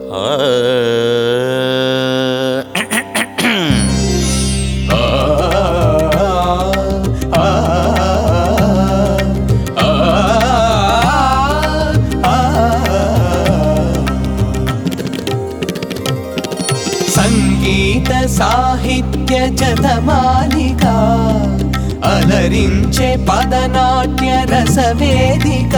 సంగీత సాహిత్య జతమాలిక అలరించే పదనాట్య రసవేదిక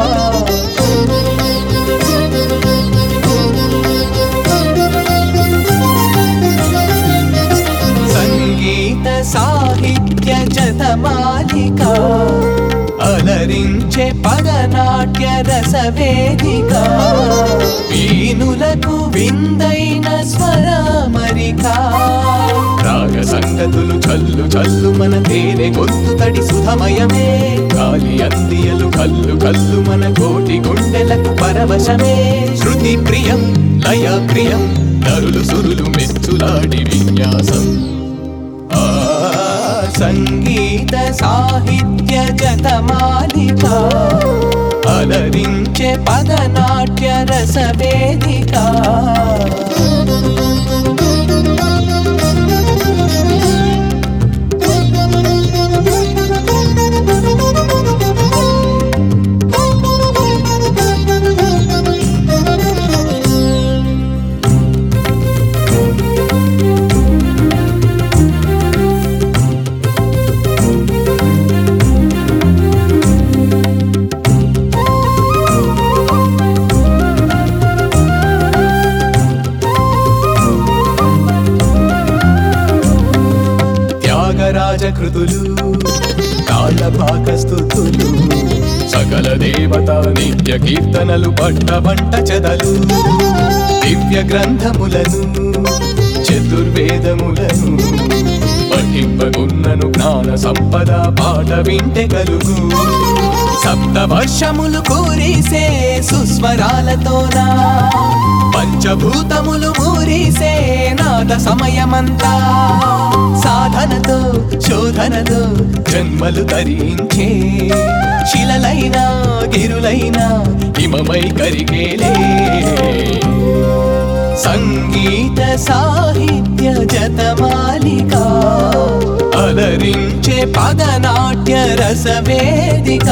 సంగీత సాహిత్య జతమాలిక అలరించే పదనాట్య రసవేదిక వీణులకు విందైన స్వరమరిక రాగ సంగతులు చల్లు చల్లు మన తేనె గొంతు తడి సుధమయమే గాలి అందియలు కల్లు కల్లు మన కోటి గుండెలకు పరవశమే శృతి ప్రియం లయ ప్రియం నరులు సురులు మెచ్చులాడి విన్యాసం ఆ సంగీత సాహిత్య జతమాలిక అలరించే పదనాట్య రసవేదిక త్యాగరాజ కృతులు కాలపాక స్థుతులు సకల దేవత నిత్య కీర్తనలు పట్ట వంట చెదలు దివ్య గ్రంథములను చతుర్వేదములను పఠింపగున్నను జ్ఞాన సంపద పాట వింటే కలుగు సప్త వర్షములు కూరిసే సుస్వరాలతోనా పంచభూతములు మూరిసే నాద సమయమంతా సాధనతో శోధనతో జన్మలు తరించే శిలలైన గిరులైన హిమమై కరిగేలే సంగీత సాహిత్య జతమాలిక అలరించే పదనాట్య రసవేదిక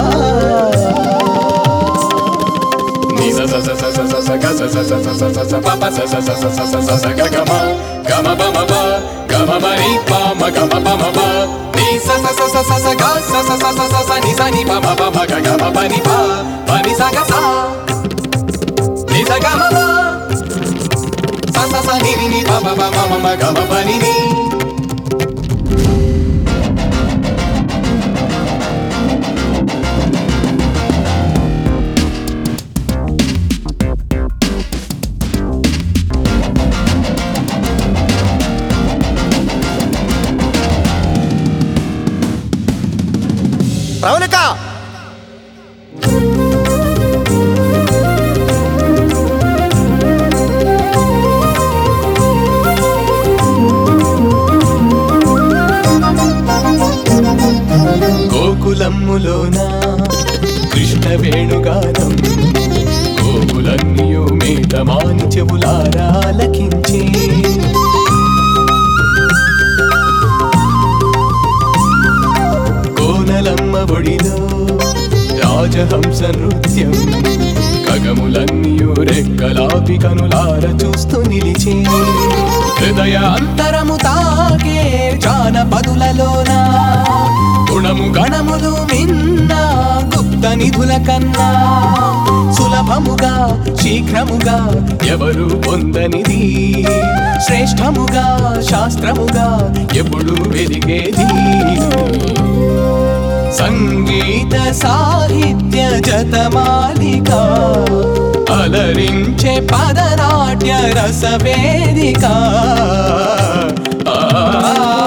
Ni sa sa sa sa sa sa sa ga sa sa sa sa sa sa sa pa pa sa sa sa sa sa sa sa sa ga ga ma ga ma ba ma ba ga ma ma ni pa ma ga ma ba ma ba ni sa sa sa sa sa sa ga sa sa sa sa sa sa ni sa ni pa ma ba ma ga ga ma ba ni pa pa ni sa ga sa ni sa ga ma ba sa sa sa ni ni ni pa pa pa ma ma ma ga ma ba ni ni Pravalika గోకులమ్ములోన Krishna వేణుగానం గోకులన్నయో మేటమాని చెవులారా లకించే Konalamma ఒడిలో రాజహంస నృత్యం ఖగములన్నయో రెక్కలాపి కనులార చూస్తూ నిలిచే హృదయ అంతరము తాకే జానపదులలోనా గుణము గణములు మిన్న గుప్త నిధుల కన్నా సులభముగా శీఘ్రముగా ఎవరు పొందనిది శ్రేష్టముగా శాస్త్రముగా ఎప్పుడు వెలిగేది సంగీత సాహిత్య జతమాలిక అలరించే పదనాట్య రసవేదిక ఆ